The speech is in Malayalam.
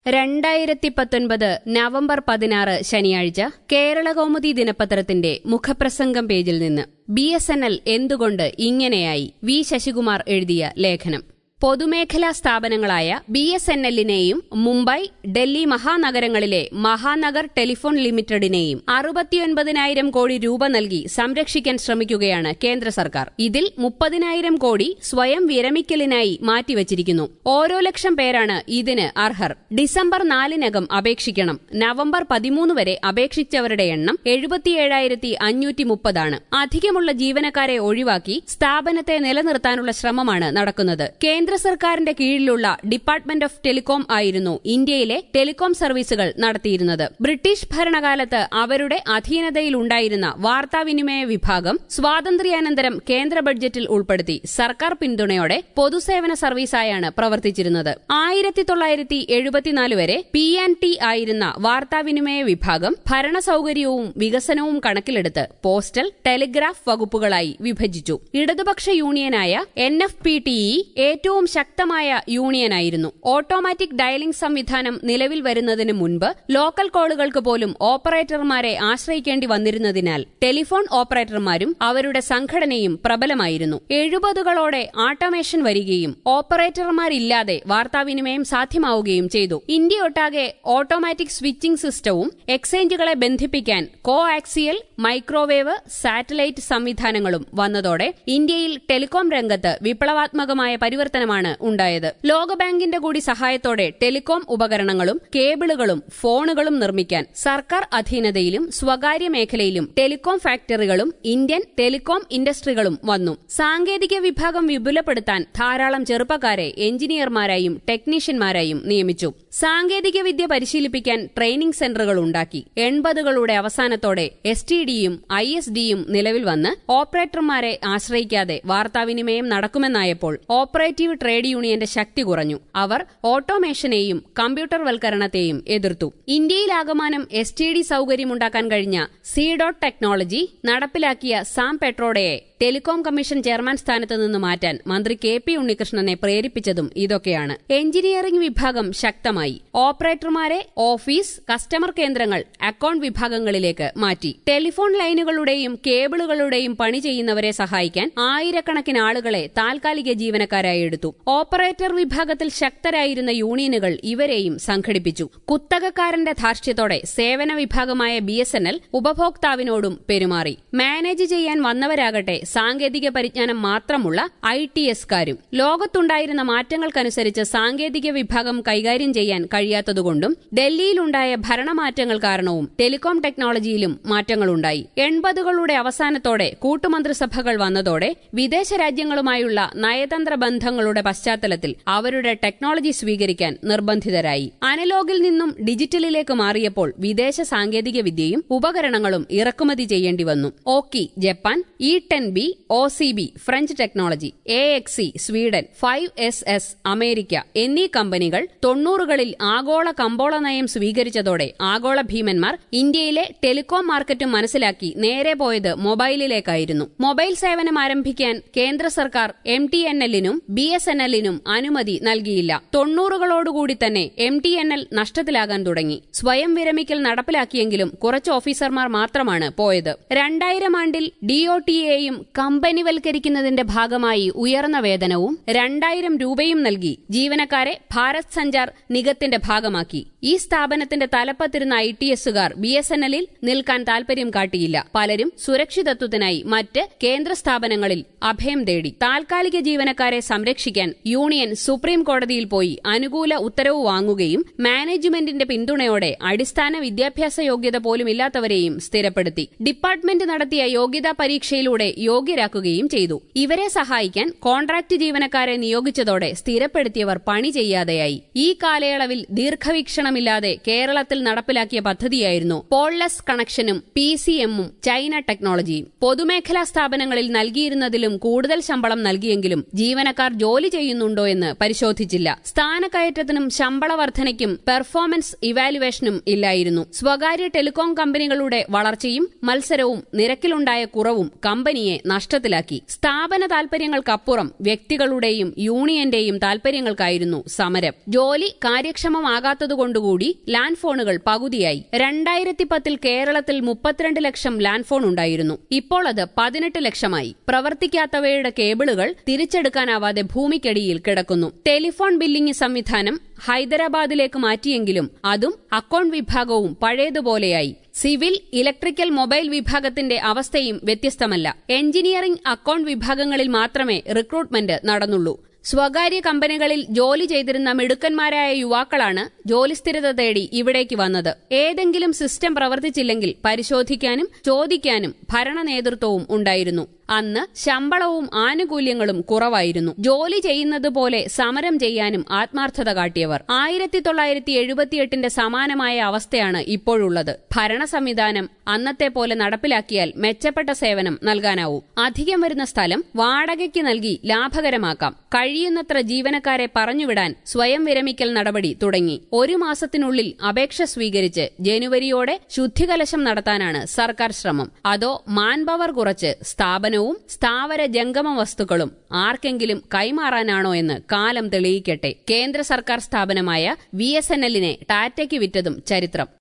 രണ്ടായിരത്തി പത്തൊൻപത് നവംബർ പതിനാറ് ശനിയാഴ്ച കേരളകൗമുദി ദിനപത്രത്തിന്റെ മുഖപ്രസംഗം പേജിൽ നിന്ന് ബി എസ് എൻ എൽ എന്തുകൊണ്ട് ഇങ്ങനെയായി വി ശശികുമാർ എഴുതിയ ലേഖനം പൊതുമേഖലാ സ്ഥാപനങ്ങളായ ബി എസ് എൻ എല്ലിനെയും മുംബൈ ഡൽഹി മഹാനഗരങ്ങളിലെ മഹാനഗർ ടെലിഫോൺ ലിമിറ്റഡിനെയും അറുപത്തിയൊൻപതിനായിരം കോടി രൂപ നൽകി സംരക്ഷിക്കാൻ ശ്രമിക്കുകയാണ് കേന്ദ്ര സർക്കാർ ഇതിൽ മുപ്പതിനായിരം കോടി സ്വയം വിരമിക്കലിനായി മാറ്റിവച്ചിരിക്കുന്നു ഓരോ ലക്ഷം പേരാണ് ഇതിന് അർഹർ ഡിസംബർ നാലിനകം അപേക്ഷിക്കണം നവംബർ പതിമൂന്ന് വരെ അപേക്ഷിച്ചവരുടെ എണ്ണം എഴുപത്തിയേഴായിരത്തി അഞ്ഞൂറ്റി മുപ്പതാണ് അധികമുള്ള ജീവനക്കാരെ ഒഴിവാക്കി സ്ഥാപനത്തെ നിലനിർത്താനുള്ള ശ്രമമാണ് നടക്കുന്നത് കേന്ദ്ര സർക്കാരിന്റെ കീഴിലുള്ള ഡിപ്പാർട്ട്മെന്റ് ഓഫ് ടെലികോം ആയിരുന്നു ഇന്ത്യയിലെ ടെലികോം സർവീസുകൾ നടത്തിയിരുന്നത് ബ്രിട്ടീഷ് ഭരണകാലത്ത് അവരുടെ അധീനതയിലുണ്ടായിരുന്ന വാർത്താവിനിമയ വിഭാഗം സ്വാതന്ത്ര്യാനന്തരം കേന്ദ്ര ബഡ്ജറ്റിൽ ഉൾപ്പെടുത്തി സർക്കാർ പിന്തുണയോടെ പൊതുസേവന സർവീസായാണ് പ്രവർത്തിച്ചിരുന്നത് ആയിരത്തി തൊള്ളായിരത്തി എഴുപത്തിനാല് വരെ പി ആൻഡ് ടി ആയിരുന്ന വാർത്താവിനിമയ വിഭാഗം ഭരണസൌകര്യവും വികസനവും കണക്കിലെടുത്ത് പോസ്റ്റൽ ടെലിഗ്രാഫ് വകുപ്പുകളായി വിഭജിച്ചു ഇടതുപക്ഷ യൂണിയനായ N F P T E ഏറ്റവും ശക്തമായ യൂണിയനായിരുന്നു ഓട്ടോമാറ്റിക് ഡയലിംഗ് സംവിധാനം നിലവിൽ വരുന്നതിന് മുൻപ് ലോക്കൽ കോളുകൾക്ക് പോലും ഓപ്പറേറ്റർമാരെ ആശ്രയിക്കേണ്ടി വന്നിരുന്നതിനാൽ ടെലിഫോൺ ഓപ്പറേറ്റർമാരും അവരുടെ സംഘടനയും പ്രബലമായിരുന്നു എഴുപതുകളോടെ ആട്ടോമേഷൻ വരികയും ഓപ്പറേറ്റർമാരില്ലാതെ വാർത്താവിനിമയം സാധ്യമാവുകയും ചെയ്തു ഇന്ത്യയൊട്ടാകെ ഓട്ടോമാറ്റിക് സ്വിച്ചിംഗ് സിസ്റ്റവും എക്സ്ചേഞ്ചുകളെ ബന്ധിപ്പിക്കാൻ കോ ആക്സിയൽ മൈക്രോവേവ് സാറ്റലൈറ്റ് സംവിധാനങ്ങളും വന്നതോടെ ഇന്ത്യയിൽ ടെലികോം രംഗത്ത് വിപ്ലവാത്മകമായ പരിവർത്തനമാണ് ഉണ്ടായത് ലോകബാങ്കിന്റെ കൂടി സഹായത്തോടെ ടെലികോം ഉപകരണങ്ങളും കേബിളുകളും ഫോണുകളും നിർമ്മിക്കാൻ സർക്കാർ അധീനതയിലും സ്വകാര്യ മേഖലയിലും ടെലികോം ഫാക്ടറികളും ഇന്ത്യൻ ടെലികോം ഇൻഡസ്ട്രികളും വന്നു സാങ്കേതിക വിഭാഗം വിപുലപ്പെടുത്താൻ ധാരാളം ചെറുപ്പക്കാരെ എഞ്ചിനീയർമാരായും ടെക്നീഷ്യന്മാരായും നിയമിച്ചു സാങ്കേതിക വിദ്യ പരിശീലിപ്പിക്കാൻ ട്രെയിനിംഗ് സെന്ററുകൾ ഉണ്ടാക്കി എൺപതുകളുടെ അവസാനത്തോടെ എസ് ടി ഡിയും ഐ എസ് ഡിയും നിലവിൽ വന്ന് ഓപ്പറേറ്റർമാരെ ആശ്രയിക്കാതെ വാർത്താവിനിമയം നടക്കുമെന്നായപ്പോൾ ഓപ്പറേറ്റീവ് ട്രേഡ് യൂണിയന്റെ ശക്തി കുറഞ്ഞു അവർ ഓട്ടോമേഷനെയും കമ്പ്യൂട്ടർവൽക്കരണത്തെയും എതിർത്തു ഇന്ത്യയിലാകമാനം എസ് ടി ഡി സൌകര്യമുണ്ടാക്കാൻ കഴിഞ്ഞ സി ഡോട്ട് ടെക്നോളജി നടപ്പിലാക്കിയ സാം പെട്രോഡയെ ടെലികോം കമ്മീഷൻ ചെയർമാൻ സ്ഥാനത്ത് നിന്ന് മാറ്റാൻ മന്ത്രി കെ പി ഉണ്ണികൃഷ്ണനെ പ്രേരിപ്പിച്ചതും ഇതൊക്കെയാണ് എഞ്ചിനീയറിംഗ് വിഭാഗം ശക്തമായി ഓപ്പറേറ്റർമാരെ ഓഫീസ് കസ്റ്റമർ കേന്ദ്രങ്ങൾ അക്കൌണ്ട് വിഭാഗങ്ങളിലേക്ക് മാറ്റി ടെലിഫോൺ ലൈനുകളുടെയും കേബിളുകളുടെയും പണി ചെയ്യുന്നവരെ സഹായിക്കാൻ ആയിരക്കണക്കിന് ആളുകളെ താൽക്കാലിക ജീവനക്കാരായി എടുത്തു ഓപ്പറേറ്റർ വിഭാഗത്തിൽ ശക്തരായിരുന്ന യൂണിയനുകൾ ഇവരെയും സംഘടിപ്പിച്ചു കുത്തകക്കാരന്റെ ധാർഷ്ട്യത്തോടെ സേവന വിഭാഗമായ ബി എസ് എൻ എൽ ഉപഭോക്താവിനോടും പെരുമാറി മാനേജ് ചെയ്യാൻ വന്നവരാകട്ടെ സാങ്കേതിക പരിജ്ഞാനം മാത്രമുള്ള ഐ ടി എസ്കാരും ലോകത്തുണ്ടായിരുന്ന മാറ്റങ്ങൾക്കനുസരിച്ച് സാങ്കേതിക വിഭാഗം കൈകാര്യം ചെയ്യാൻ കഴിയാത്തതുകൊണ്ടും ഡൽഹിയിലുണ്ടായ ഭരണമാറ്റങ്ങൾ കാരണവും ടെലികോം ടെക്നോളജിയിലും മാറ്റങ്ങളുണ്ടായി എൺപതുകളുടെ അവസാനത്തോടെ കൂട്ടുമന്ത്രിസഭകൾ വന്നതോടെ വിദേശ രാജ്യങ്ങളുമായുള്ള നയതന്ത്ര ബന്ധങ്ങളുടെ പശ്ചാത്തലത്തിൽ അവരുടെ ടെക്നോളജി സ്വീകരിക്കാൻ നിർബന്ധിതരായി അനലോഗിൽ നിന്നും ഡിജിറ്റലിലേക്ക് മാറിയപ്പോൾ വിദേശ സാങ്കേതിക വിദ്യയും ഉപകരണങ്ങളും ഇറക്കുമതി ചെയ്യേണ്ടി വന്നു Oki Japan E ten B O C B French technology A X C Sweden five S S America എന്നീ കമ്പനികൾ തൊണ്ണൂറുകളിൽ ആഗോള കമ്പോള നയം സ്വീകരിച്ചതോടെ ആഗോള ഭീമന്മാർ ഇന്ത്യയിലെ ടെലികോം മാർക്കറ്റും മനസ്സിലാക്കി നേരെ പോയത് മൊബൈലിലേക്കായിരുന്നു മൊബൈൽ സേവനം ആരംഭിക്കാൻ കേന്ദ്ര സർക്കാർ എം ടി എൻ എല്ലിനും ബി എസ് എൻ എല്ലിനും അനുമതി നൽകിയില്ല തൊണ്ണൂറുകളോടുകൂടി തന്നെ എം ടി എൻ എൽ നഷ്ടത്തിലാകാൻ തുടങ്ങി സ്വയം വിരമിക്കൽ നടപ്പിലാക്കിയെങ്കിലും കുറച്ച് ഓഫീസർമാർ മാത്രമാണ് പോയത് രണ്ടായിരം ആണ്ടിൽ ഡിഒടിയെയും കമ്പനിവൽക്കരിക്കുന്നതിന്റെ ഭാഗമായി ഉയർന്ന വേതനവും രണ്ടായിരം രൂപയും നൽകി ജീവനക്കാരെ ഭാരത് സഞ്ചാർ നിഗത്തിന്റെ ഭാഗമാക്കി ഈ സ്ഥാപനത്തിന്റെ തലപ്പത്തിരുന്ന ഐ ടി എസുകാർ ബി എസ് എൻ എല്ലിൽ നിൽക്കാൻ താൽപര്യം കാട്ടിയില്ല പലരും സുരക്ഷിതത്വത്തിനായി മറ്റ് കേന്ദ്ര സ്ഥാപനങ്ങളിൽ അഭയം തേടി താൽക്കാലിക ജീവനക്കാരെ സംരക്ഷിക്കാൻ യൂണിയൻ സുപ്രീം കോടതിയിൽ പോയി അനുകൂല ഉത്തരവ് വാങ്ങുകയും മാനേജ്മെന്റിന്റെ പിന്തുണയോടെ അടിസ്ഥാന വിദ്യാഭ്യാസ യോഗ്യത പോലുമില്ലാത്തവരെയും സ്ഥിരപ്പെടുത്തി ഡിപ്പാർട്ട്മെന്റ് നടത്തിയ യോഗ്യതാ പരീക്ഷയിലൂടെ യോഗ്യരാക്കുകയും ചെയ്തു ഇവരെ സഹായിക്കാൻ കോൺട്രാക്ട് ജീവനക്കാരെ നിയോഗിച്ചതോടെ സ്ഥിരപ്പെടുത്തിയവർ പണി ചെയ്യാതെയായി ഈ കാലയളവിൽ ദീർഘവീക്ഷണമില്ലാതെ കേരളത്തിൽ നടപ്പിലാക്കിയ പദ്ധതിയായിരുന്നു പോൾലെസ് കണക്ഷനും പി സി എമ്മും ചൈന ടെക്നോളജിയും പൊതുമേഖലാ സ്ഥാപനങ്ങളിൽ നൽകിയിരുന്നതിലും കൂടുതൽ ശമ്പളം നൽകിയെങ്കിലും ജീവനക്കാർ ജോലി ചെയ്യുന്നുണ്ടോ എന്ന് പരിശോധിച്ചില്ല സ്ഥാനക്കയറ്റത്തിനും ശമ്പള വർധനയ്ക്കും പെർഫോമൻസ് ഇവാലുവേഷനും ഇല്ലായിരുന്നു സ്വകാര്യ ടെലികോം കമ്പനികളുടെ വളർച്ചയും മത്സരവും നിരക്കിലുണ്ടായ കുറവും കമ്പനിയെ നഷ്ടത്തിലാക്കി സ്ഥാപന താൽപര്യങ്ങൾക്കപ്പുറം വ്യക്തികളുടെയും യൂണിയന്റെയും താൽപര്യങ്ങൾക്കായിരുന്നു സമരം ജോലി കാര്യക്ഷമമാകാത്തതുകൊണ്ടുകൂടി ലാൻഡ് ഫോണുകൾ പകുതിയായി രണ്ടായിരത്തി പത്തിൽ കേരളത്തിൽ മുപ്പത്തിരണ്ട് ലക്ഷം ലാൻഡ് ഫോൺ ഉണ്ടായിരുന്നു ഇപ്പോൾ അത് പതിനെട്ട് ലക്ഷമായി പ്രവർത്തിക്കാത്തവയുടെ കേബിളുകൾ തിരിച്ചെടുക്കാനാവാതെ ഭൂമിക്കടിയിൽ കിടക്കുന്നു ടെലിഫോൺ ബില്ലിംഗ് സംവിധാനം ഹൈദരാബാദിലേക്ക് മാറ്റിയെങ്കിലും അതും അക്കൌണ്ട് വിഭാഗവും പഴയതുപോലെയായി സിവിൽ ഇലക്ട്രിക്കൽ മൊബൈൽ വിഭാഗത്തിന്റെ അവസ്ഥയും വ്യത്യസ്തമല്ല എഞ്ചിനീയറിംഗ് അക്കൌണ്ട് വിഭാഗങ്ങളിൽ മാത്രമേ റിക്രൂട്ട്മെന്റ് നടന്നുള്ളൂ സ്വകാര്യ കമ്പനികളിൽ ജോലി ചെയ്തിരുന്ന മിടുക്കന്മാരായ യുവാക്കളാണ് ജോലിസ്ഥിരത തേടി ഇവിടേക്ക് വന്നത് ഏതെങ്കിലും സിസ്റ്റം പ്രവർത്തിച്ചില്ലെങ്കിൽ പരിശോധിക്കാനും ചോദിക്കാനും ഭരണ നേതൃത്വവും ഉണ്ടായിരുന്നു അന്ന് ശമ്പളവും ആനുകൂല്യങ്ങളും കുറവായിരുന്നു ജോലി ചെയ്യുന്നത് പോലെ സമരം ചെയ്യാനും ആത്മാർത്ഥത കാട്ടിയവർ ആയിരത്തി തൊള്ളായിരത്തി എഴുപത്തിയെട്ടിന്റെ സമാനമായ അവസ്ഥയാണ് ഇപ്പോഴുള്ളത് ഭരണ സംവിധാനം അന്നത്തെ പോലെ നടപ്പിലാക്കിയാൽ മെച്ചപ്പെട്ട സേവനം നൽകാനാവൂ അധികം വരുന്ന സ്ഥലം വാടകയ്ക്ക് നൽകി ലാഭകരമാക്കാം കഴിയുന്നത്ര ജീവനക്കാരെ പറഞ്ഞുവിടാൻ സ്വയം വിരമിക്കൽ നടപടി തുടങ്ങി ഒരു മാസത്തിനുള്ളിൽ അപേക്ഷ സ്വീകരിച്ച് ജനുവരിയോടെ ശുദ്ധികലശം നടത്താനാണ് സർക്കാർ ശ്രമം അതോ മാൻപവർ കുറച്ച് സ്ഥാപനവും സ്ഥാവര ജംഗമ വസ്തുക്കളും ആർക്കെങ്കിലും കൈമാറാനാണോ എന്ന് കാലം തെളിയിക്കട്ടെ കേന്ദ്ര സർക്കാർ സ്ഥാപനമായ വി എസ് എൻ എല്ലിനെ ടാറ്റയ്ക്ക് വിറ്റതും ചരിത്രം